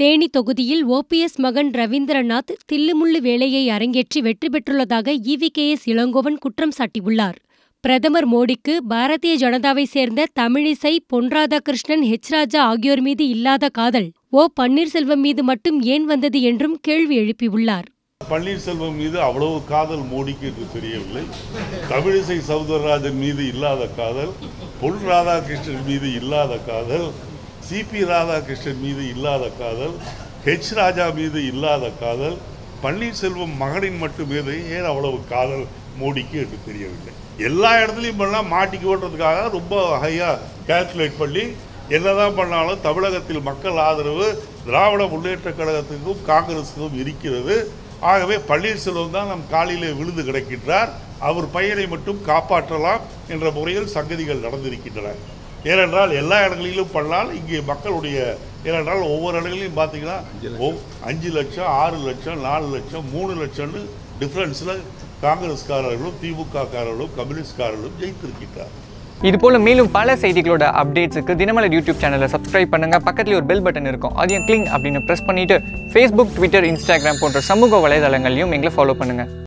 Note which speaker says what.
Speaker 1: தேனி தொகுதியில் ஓபிஎஸ் மகன் ரவீந்திரநாத் தில்லுமுள்ளு வேலையை அரங்கேற்றி வெற்றி பெற்றுள்ளதாக இவிகேஎஸ் இளங்கோவன் குற்றம் சாட்டியுள்ளார் பிரதமர் மோடிக்கு பாரதிய ஜனதாவை சேர்ந்த தமிழிசை பொன் ராதாகிருஷ்ணன் ஹெச் ராஜா ஆகியோர் மீது இல்லாத காதல் ஓ பன்னீர்செல்வம் மீது மட்டும் ஏன் வந்தது என்றும் கேள்வி எழுப்பியுள்ளார்
Speaker 2: பன்னீர்செல்வம் மீது அவ்வளவு காதல் மோடிக்கு என்று தெரியவில்லை தமிழிசை சவுந்தரராஜன் மீது இல்லாத காதல் பொன் ராதாகிருஷ்ணன் மீது இல்லாத காதல் சிபி ராதாகிருஷ்ணன் மீது இல்லாத காதல் ஹெச் ராஜா மீது இல்லாத காதல் பன்னீர்செல்வம் மகனின் மட்டும் மீது ஏன் அவ்வளவு காதல் மோடிக்கு என்று தெரியவில்லை எல்லா இடத்துலையும் பண்ணலாம் மாட்டிக்கு ஓட்டுறதுக்காக ரொம்ப ஹையாக கால்குலேட் பண்ணி என்னதான் பண்ணாலும் தமிழகத்தில் மக்கள் ஆதரவு திராவிட முன்னேற்ற கழகத்துக்கும் காங்கிரஸுக்கும் இருக்கிறது ஆகவே பன்னீர்செல்வம் தான் நம் காலிலே விழுந்து கிடக்கின்றார் அவர் பையனை மட்டும் காப்பாற்றலாம் என்ற முறையில் சங்கதிகள் நடந்திருக்கின்றன ஏனென்றால் எல்லா இடங்களிலும் பண்ணால் இங்கே மக்களுடைய ஏனென்றால் ஒவ்வொரு இடங்களிலும் பார்த்தீங்கன்னா ஒவ்- அஞ்சு லட்சம் ஆறு லட்சம் நாலு லட்சம் மூணு லட்சம்னு டிஃப்ரென்ஸில் காங்கிரஸ்காரர்களும் திமுக காரர்களும் கம்யூனிஸ்ட்காரர்களும் ஜெயித்திருக்கின்றார்
Speaker 3: இது போல மேலும் பல செய்திகளோட அப்டேட்ஸுக்கு தினமலர் யூடியூப் சேனலை சப்ஸ்கிரைப் பண்ணுங்க பக்கத்துல ஒரு பெல் பட்டன் இருக்கும் அதையும் கிளிங் அப்படின்னு ப்ரெஸ் பண்ணிட்டு ஃபேஸ்புக் ட்விட்டர் இன்ஸ்டாகிராம் போன்ற சமூக வலைதளங்களையும் எங்களை ஃபாலோ பண்ணுங்க